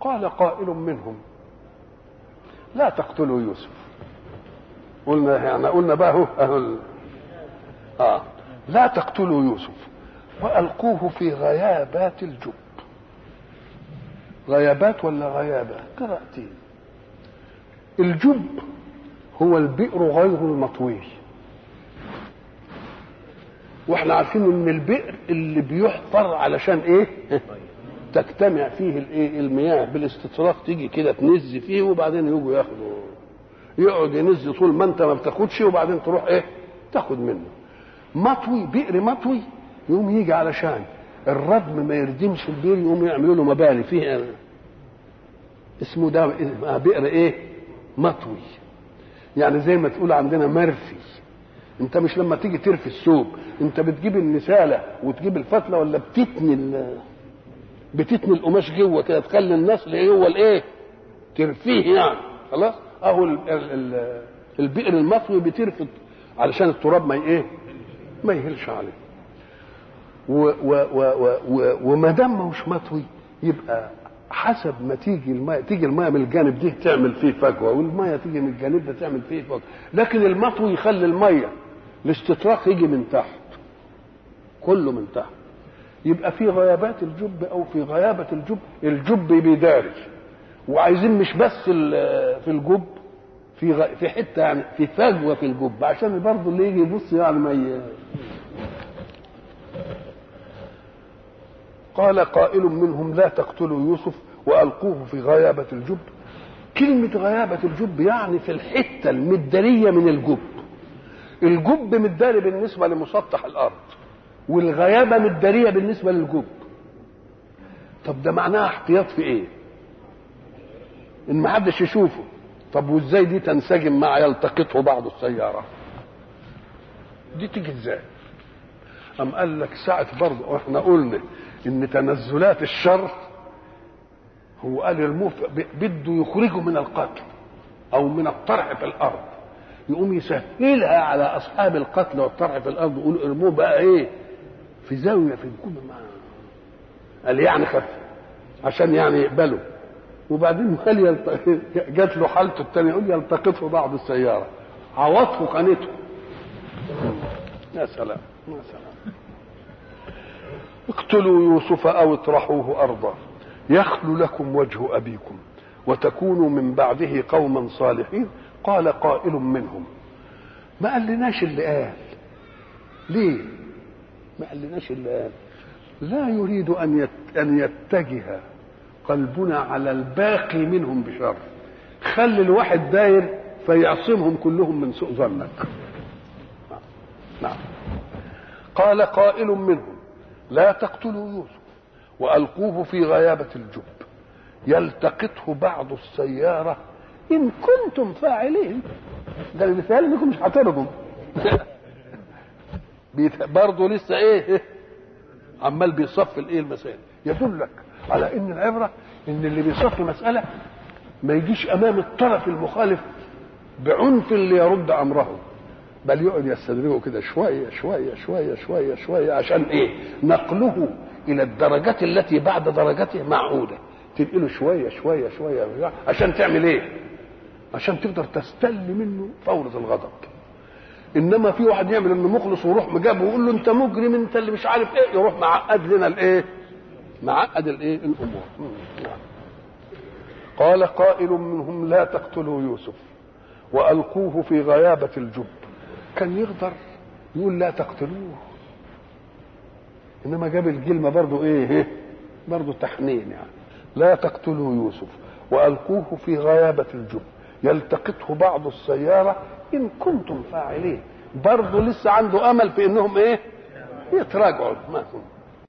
قال قائل منهم لا تقتلوا يوسف قلنا يعني قلنا بقى هو أهو اه لا تقتلوا يوسف والقوه في غيابات الجب غيابات ولا غيابه قراءتين الجب هو البئر غير المطوي واحنا عارفين ان البئر اللي بيحفر علشان ايه تجتمع فيه الايه المياه بالاستطراق تيجي كده تنز فيه وبعدين يجوا ياخدوا يقعد ينز طول ما انت ما بتاخدش وبعدين تروح ايه تاخد منه مطوي بئر مطوي يقوم يجي علشان الردم ما يردمش البئر يقوم يعملوا له مباني فيه اسمه ده بئر ايه مطوي يعني زي ما تقول عندنا مرفي انت مش لما تيجي ترفي الثوب انت بتجيب النسالة وتجيب الفتلة ولا بتتني بتتني القماش جوه كده تخلي النسل جوه الايه ترفيه يعني خلاص اهو ال ال ال البئر المطوي بترفض علشان التراب ما ايه ما يهلش عليه وما دام مش مطوي يبقى حسب ما تيجي الماء تيجي الماء من الجانب ده تعمل فيه فجوه والماء تيجي من الجانب ده تعمل فيه فجوه لكن المطوي يخلي الميه الاستطراق يجي من تحت كله من تحت يبقى في غيابات الجب او في غيابه الجب الجب بيداري وعايزين مش بس في الجب في غ... في حته يعني في فجوه في الجب عشان برضه اللي يجي يبص يعني ما ي... قال قائل منهم لا تقتلوا يوسف والقوه في غيابه الجب كلمه غيابه الجب يعني في الحته المداريه من الجب الجب مداري بالنسبه لمسطح الارض والغيابه مداريه بالنسبه للجب طب ده معناها احتياط في ايه ان ما حدش يشوفه طب وازاي دي تنسجم مع يلتقطه بعض السياره دي تيجي ازاي ام قال لك ساعه برضه احنا قلنا ان تنزلات الشر هو قال الموف بده يخرجه من القتل او من الطرح في الارض يقوم يسهلها على اصحاب القتل والطرح في الارض يقول ارموه بقى ايه في زاويه في الكوبه مع قال يعني خف عشان يعني يقبلوا وبعدين قال يلت... جات له حالته الثانيه يقول يلتقطه بعض السياره عوضه قنته يا سلام يا سلام اقتلوا يوسف او اطرحوه ارضا يخل لكم وجه ابيكم وتكونوا من بعده قوما صالحين قال قائل منهم ما قالناش اللي قال ليه ما قالناش اللي قال لا يريد ان يت... ان يتجه قلبنا على الباقي منهم بشر خلي الواحد داير فيعصمهم كلهم من سوء ظنك نعم قال قائل منهم لا تقتلوا يوسف والقوه في غيابه الجب يلتقطه بعض السياره ان كنتم فاعلين ده المثال انكم مش هترضوا برضه لسه ايه عمال بيصفي الايه المسائل يدلك على ان العبره ان اللي بيصفي مساله ما يجيش امام الطرف المخالف بعنف اللي يرد امره بل يقعد يستدرجه كده شويه شويه شويه شويه شويه عشان ايه؟ نقله الى الدرجات التي بعد درجته معهوده تنقله شويه شويه شويه عشان تعمل ايه؟ عشان تقدر تستل منه فورة الغضب انما في واحد يعمل انه مخلص ويروح مجابه ويقول له انت مجرم انت اللي مش عارف ايه يروح معقد لنا الايه؟ معقد الايه؟ الامور قال قائل منهم لا تقتلوا يوسف والقوه في غيابه الجب كان يقدر يقول لا تقتلوه انما جاب الكلمه برضو ايه برضو تحنين يعني لا تقتلوا يوسف والقوه في غيابه الجب يلتقطه بعض السياره ان كنتم فاعلين برضه لسه عنده امل في انهم ايه يتراجعوا ما كنت